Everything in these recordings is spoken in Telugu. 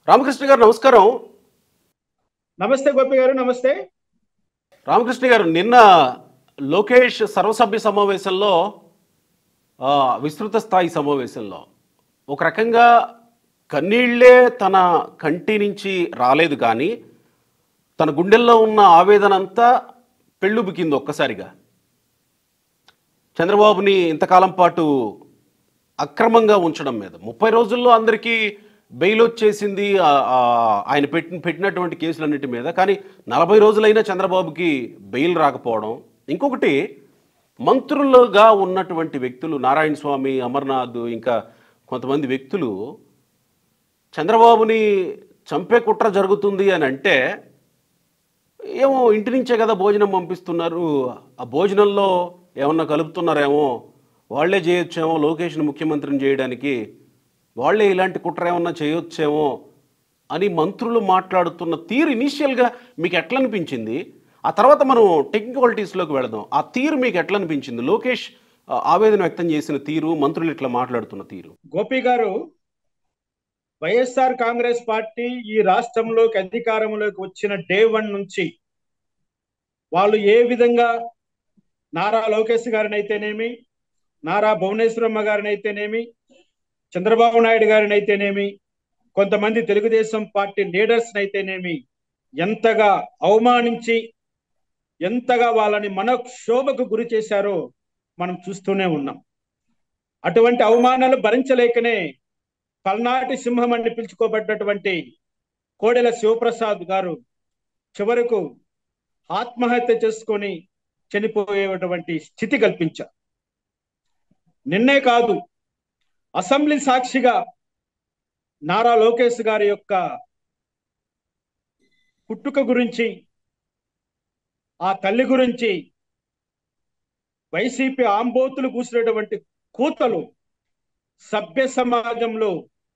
రామకృష్ణ గారు నమస్కారం నమస్తే గోపి గారు నమస్తే రామకృష్ణ గారు నిన్న లోకేష్ సర్వసభ్య సమావేశంలో ఆ, విస్తృత స్థాయి సమావేశంలో ఒక రకంగా కన్నీళ్లే తన కంటి నుంచి రాలేదు కానీ తన గుండెల్లో ఉన్న ఆవేదన అంతా పెళ్ళుబికింది ఒక్కసారిగా చంద్రబాబుని ఇంతకాలం పాటు అక్రమంగా ఉంచడం మీద ముప్పై రోజుల్లో అందరికీ బెయిల్ వచ్చేసింది ఆ, ఆ, ఆయన పెట్టిన పెట్టినటువంటి కేసులన్నిటి మీద కానీ నలభై రోజులైనా చంద్రబాబుకి బెయిల్ రాకపోవడం ఇంకొకటి మంత్రులుగా ఉన్నటువంటి వ్యక్తులు నారాయణ స్వామి అమర్నాథ్ ఇంకా కొంతమంది వ్యక్తులు చంద్రబాబుని చంపే కుట్ర జరుగుతుంది అని అంటే ఏమో ఇంటి నుంచే కదా భోజనం పంపిస్తున్నారు ఆ భోజనంలో ఏమన్నా కలుపుతున్నారేమో వాళ్ళే చేయొచ్చేమో లోకేష్ని ముఖ్యమంత్రిని చేయడానికి వాళ్ళే ఇలాంటి కుట్ర ఏమన్నా చేయొచ్చేమో అని మంత్రులు మాట్లాడుతున్న తీరు ఇనీషియల్గా మీకు ఎట్లా అనిపించింది ఆ తర్వాత మనం టెక్నికాలిటీస్లోకి వెళదాం ఆ తీరు మీకు ఎట్లా అనిపించింది లోకేష్ ఆ, ఆవేదన వ్యక్తం చేసిన తీరు మంత్రులు ఇట్లా మాట్లాడుతున్న తీరు గోపి గారు వైఎస్ఆర్ కాంగ్రెస్ పార్టీ ఈ రాష్ట్రంలోకి అధికారంలోకి వచ్చిన డే వన్ నుంచి వాళ్ళు ఏ విధంగా నారా లోకేష్ గారిని అయితేనేమి నారా భువనేశ్వరమ్మ గారిని అయితేనేమి చంద్రబాబు నాయుడు గారిని అయితేనేమి కొంతమంది తెలుగుదేశం పార్టీ లీడర్స్ అయితేనేమి ఎంతగా అవమానించి ఎంతగా వాళ్ళని మనక్షోభకు గురి చేశారో మనం చూస్తూనే ఉన్నాం అటువంటి అవమానాలు భరించలేకనే పల్నాటి సింహం అని పిలుచుకోబడ్డటువంటి కోడెల శివప్రసాద్ గారు చివరకు ఆత్మహత్య చేసుకొని చనిపోయేటువంటి స్థితి కల్పించారు నిన్నే కాదు అసెంబ్లీ సాక్షిగా నారా లోకేష్ గారి యొక్క పుట్టుక గురించి ఆ తల్లి గురించి వైసీపీ ఆంబోతులు కూసినటువంటి కూతలు సభ్య సమాజంలో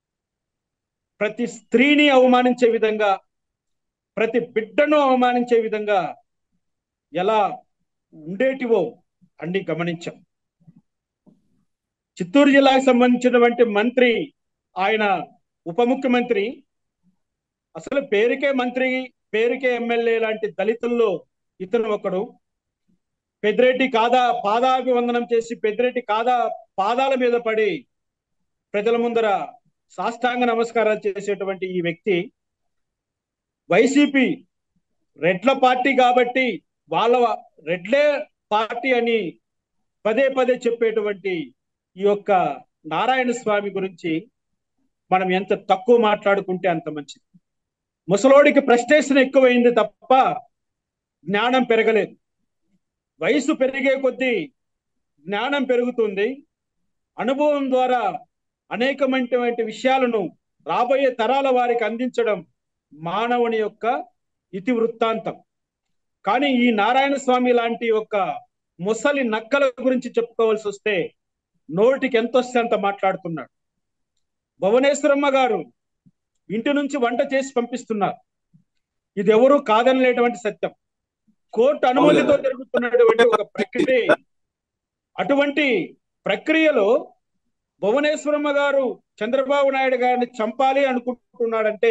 ప్రతి స్త్రీని అవమానించే విధంగా ప్రతి బిడ్డను అవమానించే విధంగా ఎలా ఉండేటివో అన్ని గమనించాం చిత్తూరు జిల్లాకు సంబంధించినటువంటి మంత్రి ఆయన ఉప ముఖ్యమంత్రి అసలు పేరుకే మంత్రి పేరుకే ఎమ్మెల్యే లాంటి దళితుల్లో ఇతను ఒకడు పెద్దిరెడ్డి కాదా పాదాభివందనం చేసి పెద్దిరెడ్డి కాదా పాదాల మీద పడి ప్రజల ముందర సాష్టాంగ నమస్కారాలు చేసేటువంటి ఈ వ్యక్తి వైసీపీ రెడ్ల పార్టీ కాబట్టి వాళ్ళ రెడ్లే పార్టీ అని పదే పదే చెప్పేటువంటి ఈ యొక్క నారాయణ స్వామి గురించి మనం ఎంత తక్కువ మాట్లాడుకుంటే అంత మంచిది ముసలోడికి ప్రస్టేషన్ ఎక్కువైంది తప్ప జ్ఞానం పెరగలేదు వయసు పెరిగే కొద్దీ జ్ఞానం పెరుగుతుంది అనుభవం ద్వారా అనేకమైనటువంటి విషయాలను రాబోయే తరాల వారికి అందించడం మానవుని యొక్క ఇతి వృత్తాంతం కానీ ఈ నారాయణ స్వామి లాంటి ఒక ముసలి నక్కల గురించి చెప్పుకోవాల్సి వస్తే నోటికి ఎంత వస్తే అంత మాట్లాడుతున్నాడు భువనేశ్వరమ్మ గారు ఇంటి నుంచి వంట చేసి పంపిస్తున్నారు ఇది ఎవరు కాదనలేటువంటి సత్యం కోర్టు అనుమతితో జరుగుతున్నటువంటి ఒక ప్రక్రియ అటువంటి ప్రక్రియలో భువనేశ్వరమ్మ గారు చంద్రబాబు నాయుడు గారిని చంపాలి అనుకుంటున్నాడంటే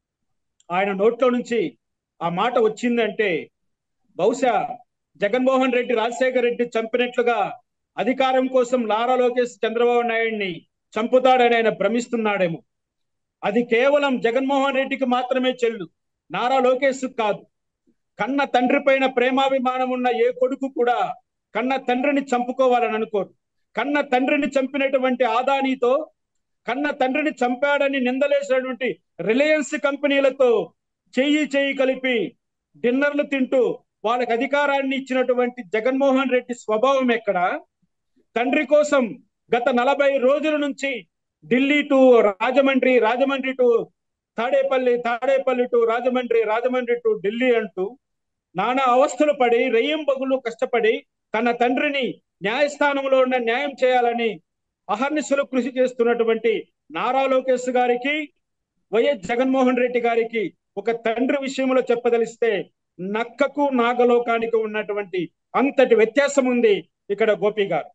ఆయన నోట్లో నుంచి ఆ మాట వచ్చిందంటే బహుశా జగన్మోహన్ రెడ్డి రాజశేఖర రెడ్డి చంపినట్లుగా అధికారం కోసం నారా లోకేష్ చంద్రబాబు నాయుడిని చంపుతాడని ఆయన భ్రమిస్తున్నాడేమో అది కేవలం జగన్మోహన్ రెడ్డికి మాత్రమే చెల్లు నారా లోకేష్ కాదు కన్న తండ్రి పైన ప్రేమాభిమానం ఉన్న ఏ కొడుకు కూడా కన్న తండ్రిని చంపుకోవాలని అనుకోరు కన్న తండ్రిని చంపినటువంటి ఆదానీతో కన్న తండ్రిని చంపాడని నిందలేసినటువంటి రిలయన్స్ కంపెనీలతో చెయ్యి చెయ్యి కలిపి డిన్నర్లు తింటూ వాళ్ళకి అధికారాన్ని ఇచ్చినటువంటి జగన్మోహన్ రెడ్డి స్వభావం ఎక్కడ తండ్రి కోసం గత నలభై రోజుల నుంచి Delhi to Rajahmundry Rajahmundry to Tadepalli Tadepalli to Rajahmundry Rajahmundry to Delhi అంటూ నానా అవస్థలు పడి రెయ్యం బగులు కష్టపడి తన తండ్రిని న్యాయస్థానంలో ఉన్న న్యాయం చేయాలని అహర్నిశలు కృషి చేస్తున్నటువంటి నారా లోకేష్ గారికి వైఎస్ జగన్మోహన్ రెడ్డి గారికి ఒక తండ్రి విషయంలో చెప్పదలిస్తే నక్కకు నాగలోకానికి ఉన్నటువంటి అంతటి వ్యత్యాసం ఉంది ఇక్కడ గోపి గారు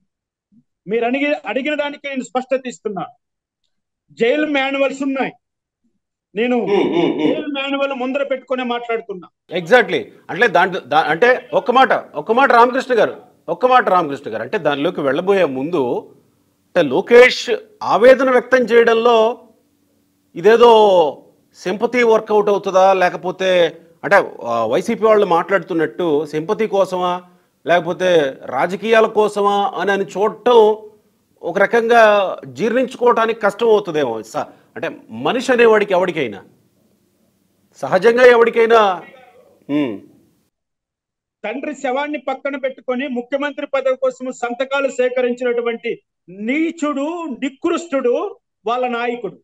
మీరు అడిగి అడిగిన దానికి నేను స్పష్టత ఇస్తున్నా జైలు మాన్యువల్స్ ఉన్నాయి నేను ఉమ్, ఉమ్, ఉమ్. మాన్యువల్ ముందర పెట్టుకునే మాట్లాడుతున్నా ఎగ్జాక్ట్లీ అంటే దాంట్లో దా అంటే ఒక్క మాట ఒక్క మాట రామకృష్ణ గారు ఒక్క మాట రామకృష్ణ గారు అంటే దానిలోకి వెళ్ళబోయే ముందు అంటే లోకేష్ ఆవేదన వ్యక్తం చేయడంలో ఇదేదో సింపతి వర్కౌట్ అవుతుందా లేకపోతే అంటే ఆ, వైసీపీ వాళ్ళు మాట్లాడుతున్నట్టు సింపతి కోసమా లేకపోతే రాజకీయాల కోసమా అని అని చూడటం ఒక రకంగా జీర్ణించుకోవటానికి కష్టం అవుతుందేమో స- అంటే మనిషి అనేవాడికి ఎవరికైనా సహజంగా ఎవరికైనా ఉమ్, తండ్రి శవాన్ని పక్కన పెట్టుకొని ముఖ్యమంత్రి పదవి కోసం సంతకాలు సేకరించినటువంటి నీచుడు నికృష్టుడు వాళ్ళ నాయకుడు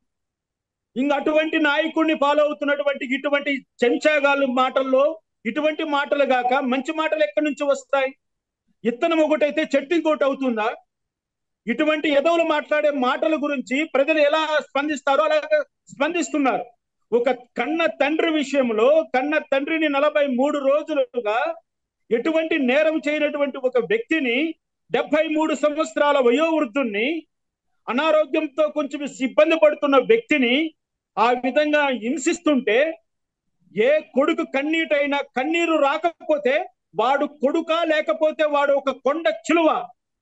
ఇంక అటువంటి నాయకుడిని ఫాలో అవుతున్నటువంటి ఇటువంటి చెంచాగాలు మాటల్లో ఇటువంటి మాటలు గాక మంచి మాటలు ఎక్కడి నుంచి వస్తాయి ఇత్తనం ఒకటైతే చెట్టు ఇంకోటి అవుతుందా ఇటువంటి ఎదవులు మాట్లాడే మాటల గురించి ప్రజలు ఎలా స్పందిస్తారో అలాగే స్పందిస్తున్నారు ఒక కన్న తండ్రి విషయంలో కన్న తండ్రిని నలభై మూడు రోజులుగా ఎటువంటి నేరం చేయనటువంటి ఒక వ్యక్తిని డెబ్బై మూడు సంవత్సరాల వయోవృద్ధుణ్ణి అనారోగ్యంతో కొంచెం ఇబ్బంది పడుతున్న వ్యక్తిని ఆ విధంగా హింసిస్తుంటే ఏ కొడుకు కన్నీటైనా కన్నీరు రాకపోతే వాడు కొడుకా లేకపోతే వాడు ఒక కొండ చిలువ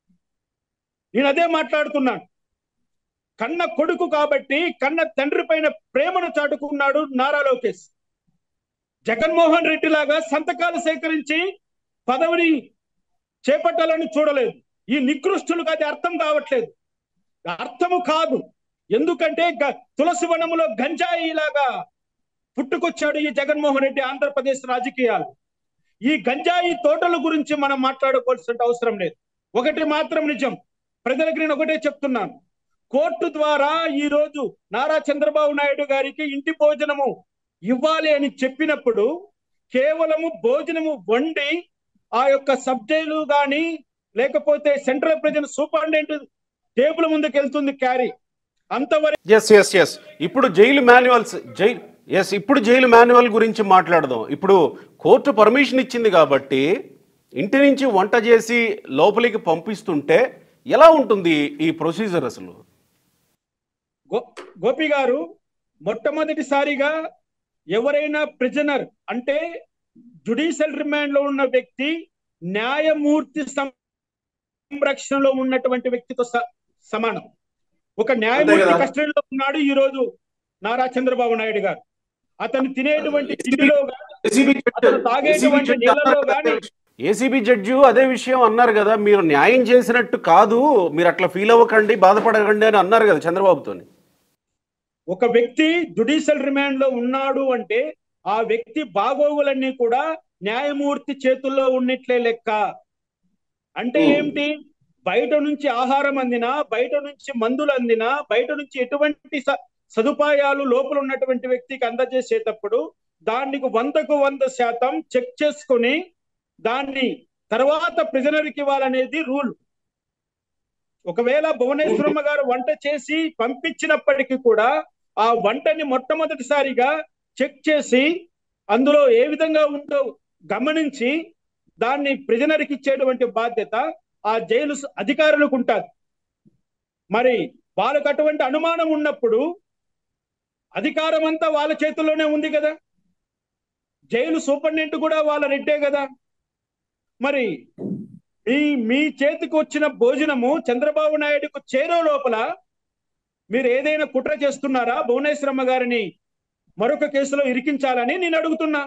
నేను అదే మాట్లాడుతున్నాను కన్న కొడుకు కాబట్టి కన్న తండ్రి పైన ప్రేమను చాటుకున్నాడు నారా లోకేష్ జగన్మోహన్ రెడ్డి లాగా సంతకాలు సేకరించి పదవిని చేపట్టాలని చూడలేదు ఈ నికృష్టులకు అది అర్థం కావట్లేదు అర్థము కాదు ఎందుకంటే గ- తులసి వనములో గంజాయి లాగా పుట్టుకొచ్చాడు ఈ జగన్మోహన్ రెడ్డి ఆంధ్రప్రదేశ్ రాజకీయాలు ఈ గంజాయి తోటల గురించి మనం మాట్లాడుకోవాల్సిన అవసరం లేదు ఒకటి మాత్రం నిజం ప్రజలకు నేను ఒకటే చెప్తున్నాను కోర్టు ద్వారా ఈ రోజు నారా చంద్రబాబు నాయుడు గారికి ఇంటి భోజనము ఇవ్వాలి అని చెప్పినప్పుడు కేవలము భోజనము వండి ఆ యొక్క సబ్జైలు గాని లేకపోతే సెంట్రల్ ప్రెజెంట్ సూపరింటెండెంట్ టేబుల్ ముందుకు వెళ్తుంది క్యారీ అంతవరకు ఎస్ ఎస్ ఎస్ ఇప్పుడు జైలు మాన్యువల్స్ జైలు ఎస్ ఇప్పుడు జైలు మాన్యువల్ గురించి మాట్లాడదాం ఇప్పుడు కోర్టు పర్మిషన్ ఇచ్చింది కాబట్టి ఇంటి నుంచి వంట చేసి లోపలికి పంపిస్తుంటే ఎలా ఉంటుంది ఈ ప్రొసీజర్ అసలు గో గోపి గారు మొట్టమొదటిసారిగా ఎవరైనా ప్రిజనర్ అంటే జుడిషియల్ రిమాండ్ లో ఉన్న వ్యక్తి న్యాయమూర్తి సంరక్షణలో ఉన్నటువంటి వ్యక్తితో స- సమానం ఒక న్యాయమూర్తి కదా. కస్టడీలో ఉన్నాడు ఈ రోజు నారా చంద్రబాబు నాయుడు గారు అతను తినేటువంటి తిండిలో గాని, అతను తాగేటువంటి నీళ్ళలో గాని ఏసీబీ జడ్జి అదే విషయం అన్నారు కదా మీరు న్యాయం చేసినట్టు కాదు మీరు అట్లా ఫీల్ అవ్వకండి బాధపడకండి అని అన్నారు కదా చంద్రబాబుతోని ఒక వ్యక్తి జుడిషియల్ రిమాండ్ లో ఉన్నాడు అంటే ఆ వ్యక్తి బాగోగులన్నీ కూడా న్యాయమూర్తి చేతుల్లో ఉన్నట్లే లెక్క అంటే Hmm. ఏమిటి బయట నుంచి ఆహారం అందినా బయట నుంచి మందులు అందినా బయట నుంచి ఎటువంటి స- సదుపాయాలు లోపల ఉన్నటువంటి వ్యక్తికి అందజేసేటప్పుడు దానికి వందకు వంద శాతం చెక్ చేసుకొని దాన్ని తర్వాత ప్రిజనర్ కి ఇవ్వాలనేది రూల్ ఒకవేళ భువనేశ్వరమ్మ గారు వంట చేసి పంపించినప్పటికీ కూడా ఆ వంటని మొట్టమొదటిసారిగా చెక్ చేసి అందులో ఏ విధంగా ఉందో గమనించి దాన్ని ప్రిజనర్కి ఇచ్చేటువంటి బాధ్యత ఆ జైలు స- అధికారులకు ఉంటుంది మరి వాళ్ళకు అటువంటి అనుమానం ఉన్నప్పుడు అధికారం అంతా వాళ్ళ చేతుల్లోనే ఉంది కదా జైలు సూపరింటెండెంట్ కూడా వాళ్ళ రెడ్డే కదా మరి మీ మీ చేతికి వచ్చిన భోజనము చంద్రబాబు నాయుడుకు చేరే లోపల మీరు ఏదైనా కుట్ర చేస్తున్నారా భువనేశ్వరమ్మ గారిని మరొక కేసులో ఇరికించాలని నేను అడుగుతున్నా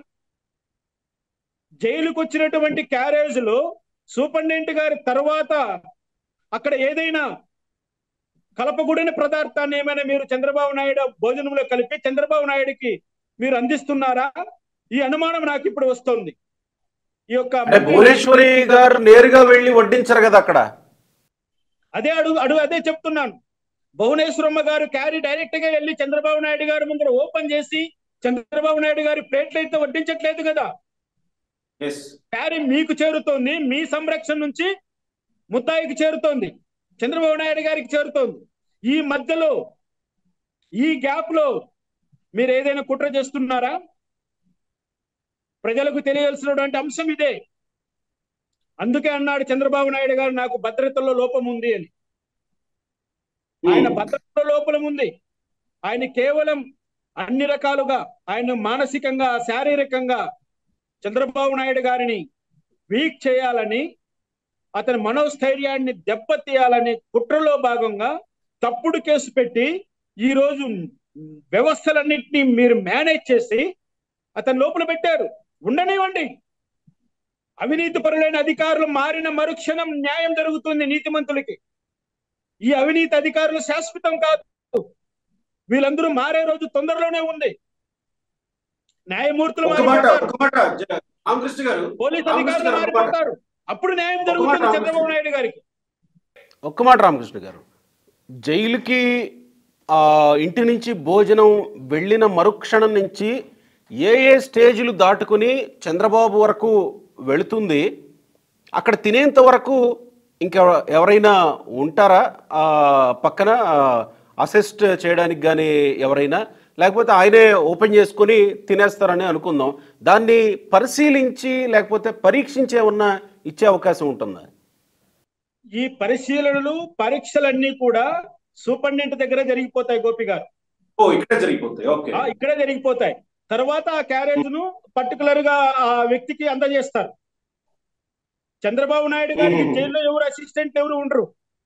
జైలుకు వచ్చినటువంటి క్యారేజ్ లో సూపరింటెండెంట్ గారి తర్వాత అక్కడ ఏదైనా కలపకూడని పదార్థాన్ని ఏమైనా మీరు చంద్రబాబు నాయుడు భోజనంలో కలిపి చంద్రబాబు నాయుడుకి మీరు అందిస్తున్నారా ఈ అనుమానం నాకు ఇప్పుడు వస్తుంది ఈ యొక్క అంటే భువనేశ్వరి గారు నేరుగా వెళ్ళి వడ్డించరు కదా అక్కడ అదే అడుగు అడుగు అదే చెప్తున్నాను భువనేశ్వరమ్మ గారు క్యారీ డైరెక్ట్ గా వెళ్ళి చంద్రబాబు నాయుడు గారి ముందర ఓపెన్ చేసి చంద్రబాబు నాయుడు గారి ప్లేట్లు అయితే వడ్డించట్లేదు కదా క్యారీ మీకు చేరుతోంది మీ సంరక్షణ నుంచి ముద్దాయికి చేరుతోంది చంద్రబాబు నాయుడు గారికి చేరుతోంది ఈ మధ్యలో ఈ గ్యాప్ లో మీరు ఏదైనా కుట్ర చేస్తున్నారా ప్రజలకు తెలియాల్సినటువంటి అంశం ఇదే అందుకే అన్నాడు చంద్రబాబు నాయుడు గారు నాకు భద్రతలో లోపం ఉంది అని ఆయన భద్రతలో లోపం ఉంది ఆయన కేవలం అన్ని రకాలుగా ఆయన మానసికంగా శారీరకంగా చంద్రబాబు నాయుడు గారిని వీక్ చేయాలని అతని మనోస్థైర్యాన్ని దెబ్బతీయాలని కుట్రలో భాగంగా తప్పుడు కేసు పెట్టి ఈ రోజు వ్యవస్థలన్నింటినీ మీరు మేనేజ్ చేసి అతని లోపల పెట్టారు ఉండనివ్వండి అవినీతి పరులైన అధికారులు మారిన మరుక్షణం న్యాయం జరుగుతుంది నీతిమంతులకి ఈ అవినీతి అధికారులు శాశ్వతం కాదు వీళ్ళందరూ మారే రోజు తొందరలోనే ఉంది న్యాయమూర్తులు ఒక మాట మారిపోతారు ఒక మాట జ- రామకృష్ణ గారు పోలీస్ రామకృష్ణ అధికారులు గారు, ఒక మాట. మారిపోతారు అప్పుడు న్యాయం ఒక జరుగుతుంది మాట చంద్రబాబు నాయుడు గారికి ఒక్క మాట రామకృష్ణ గారు జైలుకి ఆ, ఇంటి నుంచి భోజనం వెళ్ళిన మరుక్షణం నుంచి ఏ ఏ స్టేజ్లు దాటుకుని చంద్రబాబు వరకు వెళుతుంది అక్కడ తినేంత వరకు ఇంకా ఎవరైనా ఉంటారా ఆ, పక్కన అసిస్ట్ చేయడానికి కానీ ఎవరైనా లేకపోతే ఆయనే ఓపెన్ చేసుకొని తినేస్తారని అనుకుందాం దాన్ని పరిశీలించి లేకపోతే పరీక్షించే ఉన్న ఇచ్చే అవకాశం ఉంటుందా ఈ పరిశీలనలు పరీక్షలన్నీ కూడా సూపరింటెండెంట్ దగ్గర జరిగిపోతాయి గోపి గారు ఓ ఇక్కడ జరిగిపోతాయి ఓకే ఆ, ఇక్కడే జరిగిపోతాయి తర్వాత ఆ క్యారేజ్ ను పర్టికులర్ గా ఆ వ్యక్తికి అందజేస్తారు చంద్రబాబు నాయుడు గారికి మ్మ్. జైల్లో ఎవరు అసిస్టెంట్ ఎవరు ఉండరు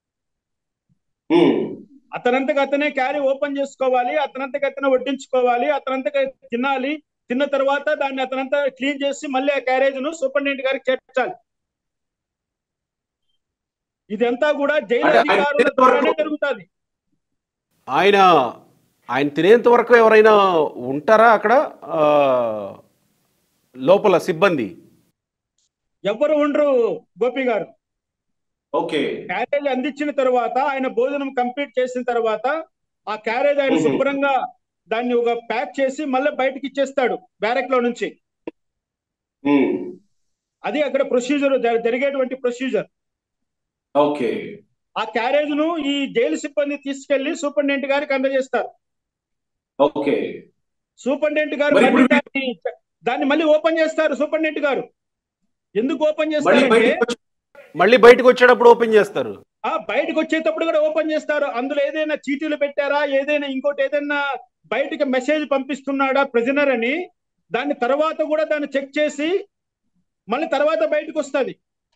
అతనంతకు అతనే క్యారీ ఓపెన్ చేసుకోవాలి అతనంతకు అతనే వడ్డించుకోవాలి అతనంతకు తినాలి తిన్న తర్వాత దాన్ని అతనంతా క్లీన్ చేసి మళ్ళీ ఆ క్యారేజ్ ను సూపరింటెండెంట్ గారికి చేర్చాలి ఇదంతా కూడా జైలు అంటే ఆయన అధికారుల చేసే ద్వారానే వరకు- జరుగుతుంది ఆయన ఆయన తినేంత వరకు ఎవరైనా ఉంటారా అక్కడ ఆ, లోపల సిబ్బంది ఎవ్వరు ఉండరు గోపి గారు ఓకే క్యారేజ్ అందించిన తర్వాత ఆయన భోజనం కంప్లీట్ చేసిన తర్వాత ఆ క్యారేజ్ ఆయన మ్మ్. శుభ్రంగా దాన్ని ఒక ప్యాక్ చేసి మళ్ళీ బయటకి ఇచ్చేస్తాడు బ్యారెక్ లో నుంచి అది అక్కడ ప్రొసీజర్ జరిగేటువంటి ప్రొసీజర్ ఓకే ఆ క్యారేజ్ ను ఈ జైలు సిబ్బంది తీసుకెళ్లి సూపరింటెండెంట్ గారికి అందజేస్తారు ఓకే సూపరింటెండెంట్ గారు మరి మళ్ళీ ఇప్పుడు దాన్ని దాన్ని మళ్ళీ ఓపెన్ చేస్తారు సూపరింటెండెంట్ గారు ఎందుకు ఓపెన్ మళ్ళీ చేస్తారంటే బయటకు వచ్చి- మళ్ళీ బయటకు వచ్చేటప్పుడు ఓపెన్ చేస్తారు ఆ బయటకు వచ్చేటప్పుడు కూడా ఓపెన్ చేస్తారు అందులో ఏదైనా చీటీలు పెట్టారా ఏదైనా ఇంకోటి ఏదైనా బయటకి మెసేజ్ పంపిస్తున్నాడా ప్రెజనర్ అని దాని తర్వాత కూడా దాన్ని చెక్ చేసి మళ్ళీ తర్వాత బయటకు వస్తుంది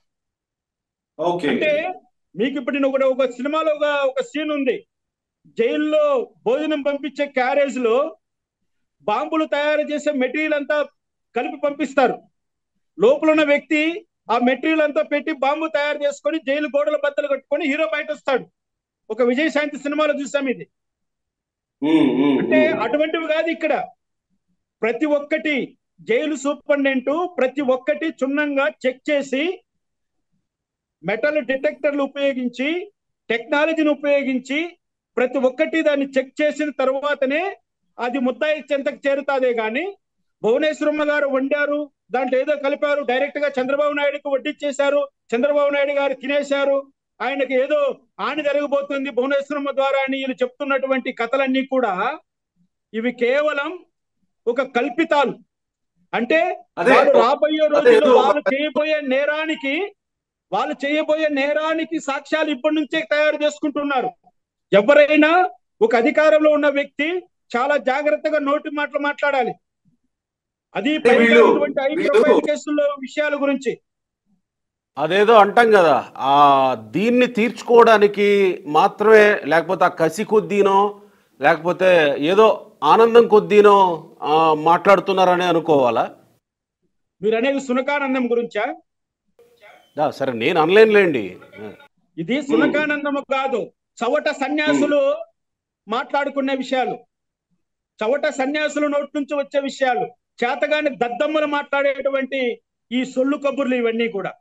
ఓకే అంటే మీకు ఇప్పుడు నేను ఒకటి ఒక సినిమాలో ఒక ఒక సీన్ ఉంది జైల్లో భోజనం పంపించే క్యారేజ్ లో బాంబులు తయారు చేసే మెటీరియల్ అంతా కలిపి పంపిస్తారు లోపల ఉన్న వ్యక్తి ఆ మెటీరియల్ అంతా పెట్టి బాంబు తయారు చేసుకొని జైలు గోడల బద్దలు కట్టుకొని హీరో బయట వస్తాడు ఒక విజయశాంతి సినిమాలో చూసాం ఇది ఉమ్, ఉమ్, అంటే ఉమ్. అటువంటివి కాదు ఇక్కడ ప్రతి ఒక్కటి జైలు సూపరింటెండెంట్ ప్రతి ఒక్కటి క్షుణ్ణంగా చెక్ చేసి మెటల్ డిటెక్టర్లు ఉపయోగించి టెక్నాలజీని ఉపయోగించి ప్రతి ఒక్కటి దాన్ని చెక్ చేసిన తర్వాతనే అది ముద్దాయి చెంతకు చేరుతాదే గాని భువనేశ్వరమ్మ గారు వండారు దాంట్లో ఏదో కలిపారు డైరెక్ట్ గా చంద్రబాబు నాయుడుకి వడ్డిచ్చేశారు చంద్రబాబు నాయుడు గారు తినేశారు ఆయనకి ఏదో హాని జరగబోతుంది భువనేశ్వరమ్మ ద్వారా అని వీళ్ళు చెప్తున్నటువంటి కథలన్నీ కూడా ఇవి కేవలం ఒక కల్పితాలు అంటే అదే వాళ్ళు రాబోయే అదే రోజుల్లో ఏదో ఒక- వాళ్ళు చేయబోయే నేరానికి వాళ్ళు చేయబోయే నేరానికి సాక్ష్యాలు ఇప్పటి నుంచే తయారు చేసుకుంటున్నారు ఎవరైనా ఒక అధికారంలో ఉన్న వ్యక్తి చాలా జాగ్రత్తగా నోటి మాటలు మాట్లాడాలి అది అంటే వీళ్ళు- పైన హై వీళ్ళు- ప్రొఫైల్ కేసుల్లో విషయాల గురించి అదేదో అంటాం కదా ఆ దీన్ని తీర్చుకోవడానికి మాత్రమే లేకపోతే ఆ కసి కొద్దీనో లేకపోతే ఏదో ఆనందం కొద్దీనో ఆ, మాట్లాడుతున్నారని అనుకోవాలా మీరు అనేది సునకానందం గురించా దా, సరే నేను అనలేనులేండి ఇది సునకానందము కాదు చవట సన్యాసులు మాట్లాడుకునే విషయాలు చవట సన్యాసుల నోటి నుంచి వచ్చే విషయాలు చేతగాని దద్దమ్మలు మాట్లాడేటువంటి ఈ సొల్లు కబుర్లు ఇవన్నీ కూడా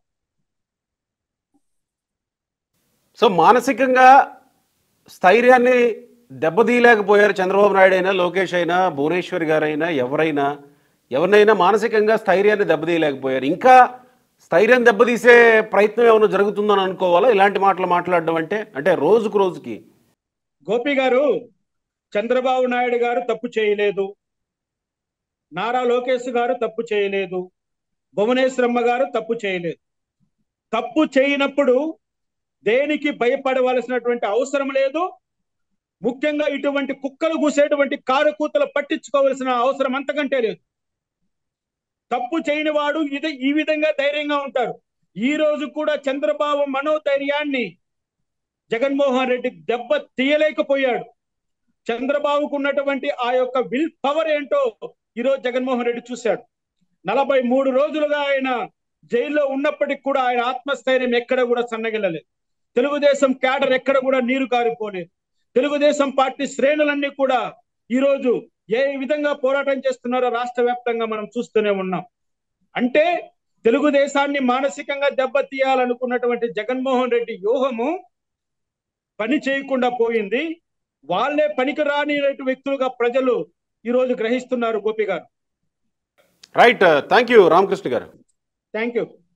సో మానసికంగా స్థైర్యాన్ని దెబ్బతీయలేకపోయారు చంద్రబాబు నాయుడు అయినా లోకేష్ అయినా భువనేశ్వర్ గారైనా ఎవరైనా ఎవరినైనా మానసికంగా స్థైర్యాన్ని దెబ్బతీయలేకపోయారు ఇంకా స్థైర్యం దెబ్బతీసే ప్రయత్నం ఏమైనా జరుగుతుందని అనుకోవాలా ఇలాంటి మాటలు మాట్లాడడం అంటే అంటే రోజుకు రోజుకి గోపి గారు చంద్రబాబు నాయుడు గారు తప్పు చేయలేదు నారా లోకేష్ గారు తప్పు చేయలేదు భువనేశ్వరమ్మ గారు తప్పు చేయలేదు తప్పు చేయనప్పుడు దేనికి భయపడవలసినటువంటి అవసరం లేదు ముఖ్యంగా ఇటువంటి కుక్కలు కూసేటువంటి కారు కూతలు పట్టించుకోవాల్సిన అవసరం అంతకంటే లేదు తప్పు చేయని వాడు ఇది ఈ విధంగా ధైర్యంగా ఉంటారు ఈ రోజు కూడా చంద్రబాబు మనోధైర్యాన్ని జగన్మోహన్ రెడ్డి దెబ్బ తీయలేకపోయాడు చంద్రబాబుకు ఉన్నటువంటి ఆ యొక్క విల్ పవర్ ఏంటో ఈరోజు జగన్మోహన్ రెడ్డి చూశాడు నలభై మూడు రోజులుగా ఆయన జైల్లో ఉన్నప్పటికి కూడా ఆయన ఆత్మస్థైర్యం ఎక్కడ కూడా సన్నగిల్లలేదు తెలుగుదేశం క్యాడర్ ఎక్కడ కూడా నీరు కారిపోలేదు తెలుగుదేశం పార్టీ శ్రేణులన్నీ కూడా ఈరోజు ఏ విధంగా పోరాటం చేస్తున్నారో రాష్ట్ర వ్యాప్తంగా మనం చూస్తూనే ఉన్నాం అంటే తెలుగుదేశాన్ని మానసికంగా దెబ్బతీయాలనుకున్నటువంటి జగన్మోహన్ రెడ్డి వ్యూహము పని చేయకుండా పోయింది వాళ్ళే పనికి రాని వ్యక్తులుగా ప్రజలు ఈ రోజు గ్రహిస్తున్నారు గోపి గారు రైట్ థ్యాంక్ యూ రామకృష్ణ గారు థ్యాంక్ యూ